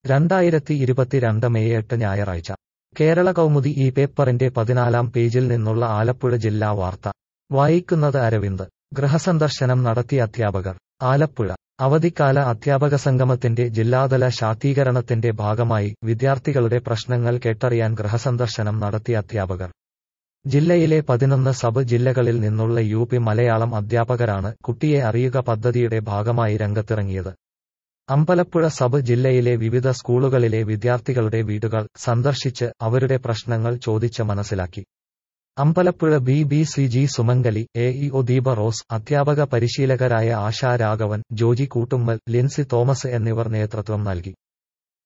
രണ്ടായിരത്തി ഇരുപത്തിരണ്ട് മെയ് എട്ട് ഞായറാഴ്ച കേരള കൗമുദി ഈ പേപ്പറിന്റെ പതിനാലാം പേജിൽ നിന്നുള്ള ആലപ്പുഴ ജില്ലാ വാർത്ത വായിക്കുന്നത് അരവിന്ദ് ഗൃഹസന്ദർശനം നടത്തിയ അധ്യാപകർ ആലപ്പുഴ അവധിക്കാല അധ്യാപക സംഗമത്തിന്റെ ജില്ലാതല ശാക്തീകരണത്തിന്റെ ഭാഗമായി വിദ്യാർത്ഥികളുടെ പ്രശ്നങ്ങൾ കേട്ടറിയാൻ ഗൃഹസന്ദർശനം നടത്തിയ അധ്യാപകർ ജില്ലയിലെ പതിനൊന്ന് സബ് ജില്ലകളിൽ നിന്നുള്ള യു പി മലയാളം അധ്യാപകരാണ് കുട്ടിയെ അറിയുക പദ്ധതിയുടെ ഭാഗമായി രംഗത്തിറങ്ങിയത് അമ്പലപ്പുഴ സബ് ജില്ലയിലെ വിവിധ സ്കൂളുകളിലെ വിദ്യാർത്ഥികളുടെ വീടുകൾ സന്ദർശിച്ച് അവരുടെ പ്രശ്നങ്ങൾ ചോദിച്ച് മനസ്സിലാക്കി Ambalappuzha B B C G Sumangali A E O Deepa Rose അധ്യാപക പരിശീലകരായ ആശാ രാഘവൻ ജോജി കൂട്ടുമ്മൽ ലിൻസി തോമസ് എന്നിവർ നേതൃത്വം നൽകി